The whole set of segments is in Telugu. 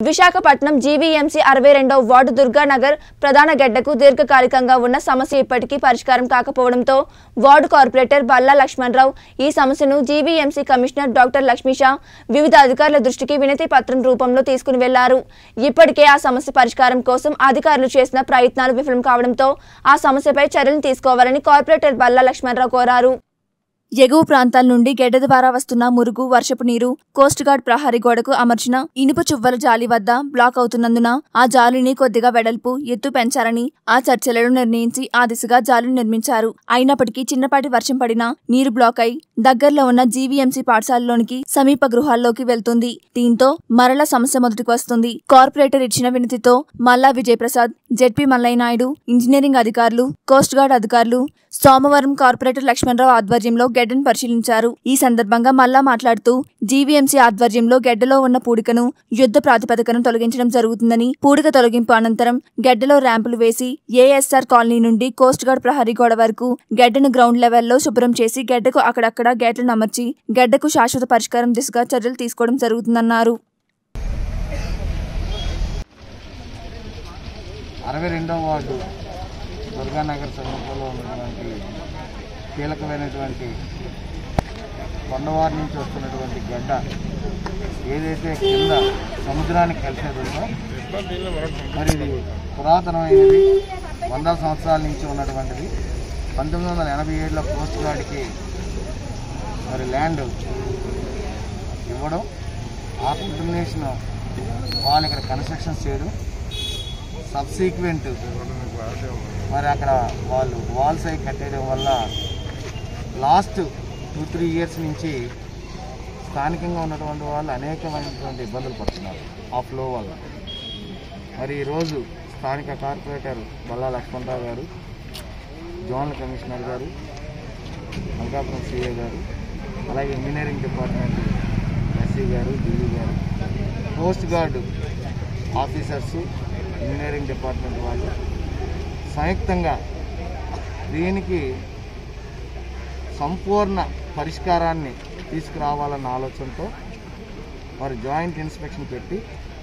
విశాఖపట్నం జీవీఎంసీ అరవై రెండవ వార్డు దుర్గానగర్ ప్రధాన గడ్డకు దీర్ఘకాలికంగా ఉన్న సమస్య ఇప్పటికీ పరిష్కారం కాకపోవడంతో వార్డు కార్పొరేటర్ బల్లా లక్ష్మణరావు ఈ సమస్యను జీవీఎంసీ కమిషనర్ డాక్టర్ లక్ష్మీషా వివిధ అధికారుల దృష్టికి వినతి పత్రం రూపంలో తీసుకుని వెళ్లారు ఇప్పటికే ఆ సమస్య పరిష్కారం కోసం అధికారులు చేసిన ప్రయత్నాలు విఫలం కావడంతో ఆ సమస్యపై చర్యలు తీసుకోవాలని కార్పొరేటర్ బల్లా లక్ష్మణరావు కోరారు ఎగువ ప్రాంతాల నుండి గెడ్డ ద్వారా వస్తున్న మురుగు వర్షపు నీరు కోస్ట్ గార్డ్ ప్రహరీ గోడకు అమర్చిన ఇనుప చువ్వల జాలి వద్ద బ్లాక్ అవుతున్నందున ఆ జాలిని కొద్దిగా వెడల్పు ఎత్తు పెంచాలని ఆ చర్చలను నిర్ణయించి ఆ దిశగా జాలిని నిర్మించారు అయినప్పటికీ చిన్నపాటి వర్షం పడినా నీరు బ్లాక్ అయి దగ్గరలో ఉన్న జీవీఎంసీ పాఠశాలలోనికి సమీప గృహాల్లోకి వెళ్తుంది దీంతో మరల సమస్య మొదటికి వస్తుంది కార్పొరేటర్ ఇచ్చిన వినతితో మల్లా విజయప్రసాద్ జెడ్పీ మల్లయ్య నాయుడు ఇంజనీరింగ్ అధికారులు కోస్ట్ గార్డ్ అధికారులు సోమవారం కార్పొరేటర్ లక్ష్మణరావు ఆధ్వర్యంలో గెడ్డను పరిశీలించారు ఈ సందర్భంగా మల్లా మాట్లాడుతూ జీవీఎంసీ ఆధ్వర్యంలో గెడ్డలో ఉన్న పూడికను యుద్ధ ప్రాతిపదికన తొలగించడం జరుగుతుందని పూడిక తొలగింపు అనంతరం గెడ్డలో ర్యాంపులు వేసి ఏఎస్ఆర్ కాలనీ నుండి కోస్ట్ గార్డ్ ప్రహరీ గోడ వరకు గెడ్డను గ్రౌండ్ లెవెల్లో శుభ్రం చేసి గెడ్డకు అక్కడక్కడ గేట్లను అమర్చి గెడ్డకు శాశ్వత పరిష్కారం దిశగా చర్యలు తీసుకోవడం జరుగుతుందన్నారు అరవై రెండవ వార్డు దుర్గానగర్ సమీపంలో ఉన్నటువంటి కీలకమైనటువంటి కొండవారి నుంచి వస్తున్నటువంటి గడ్డ ఏదైతే కింద సముద్రానికి కలిసేది ఉందో మరి ఇది పురాతనమైనది వందల సంవత్సరాల నుంచి ఉన్నటువంటిది పంతొమ్మిది వందల ఎనభై ఏడులో కోస్ట్ గార్డ్కి మరి ల్యాండ్ ఇవ్వడం ఆ కంటిన్యూషన్ వాళ్ళు ఇక్కడ కన్స్ట్రక్షన్స్ చేయడం సబ్సీక్వెంట్ మరి అక్కడ వాళ్ళు వాల్స్ అయి కట్టేయడం వల్ల లాస్ట్ టూ త్రీ ఇయర్స్ నుంచి స్థానికంగా ఉన్నటువంటి వాళ్ళు అనేకమైనటువంటి ఇబ్బందులు పడుతున్నారు ఆ ఫ్లో వల్ల మరి ఈరోజు స్థానిక కార్పొరేటర్ బల్లా లక్ష్మణరావు గారు జోనల్ కమిషనర్ గారు మల్కాపురం సిఏ గారు అలాగే ఇంజనీరింగ్ డిపార్ట్మెంట్ ఎస్సీ గారు డిఈ గారు coast guard officers engineering department వాళ్ళు సంయుక్తంగా దీనికి సంపూర్ణ పరిష్కారాన్ని తీసుకురావాలన్న ఆలోచనతో వారు జాయింట్ ఇన్స్పెక్షన్ పెట్టి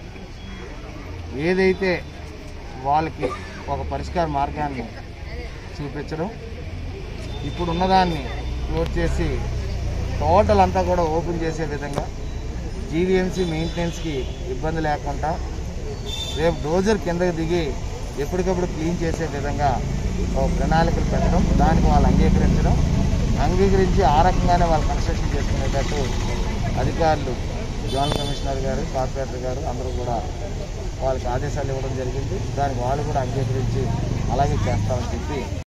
ఏదైతే వాళ్ళకి ఒక పరిష్కార మార్గాన్ని చూపించడం ఇప్పుడు ఉన్నదాన్ని క్లోజ్ చేసి టోటల్ అంతా కూడా ఓపెన్ చేసే విధంగా జీవీఎంసీ మెయింటెనెన్స్కి ఇబ్బంది లేకుండా రేపు డోజర్ కిందకి దిగి ఎప్పటికప్పుడు క్లీన్ చేసే విధంగా ఒక ప్రణాళికలు పెట్టడం దానికి వాళ్ళు అంగీకరించడం అంగీకరించి ఆ రకంగానే వాళ్ళు కన్స్ట్రక్షన్ చేసుకునేటట్టు అధికారులు జోనల్ కమిషనర్ గారు కార్పొరేటర్ గారు అందరూ కూడా వాళ్ళకి ఆదేశాలు ఇవ్వడం జరిగింది దానికి వాళ్ళు కూడా అంగీకరించి అలాగే చేస్తామని చెప్పి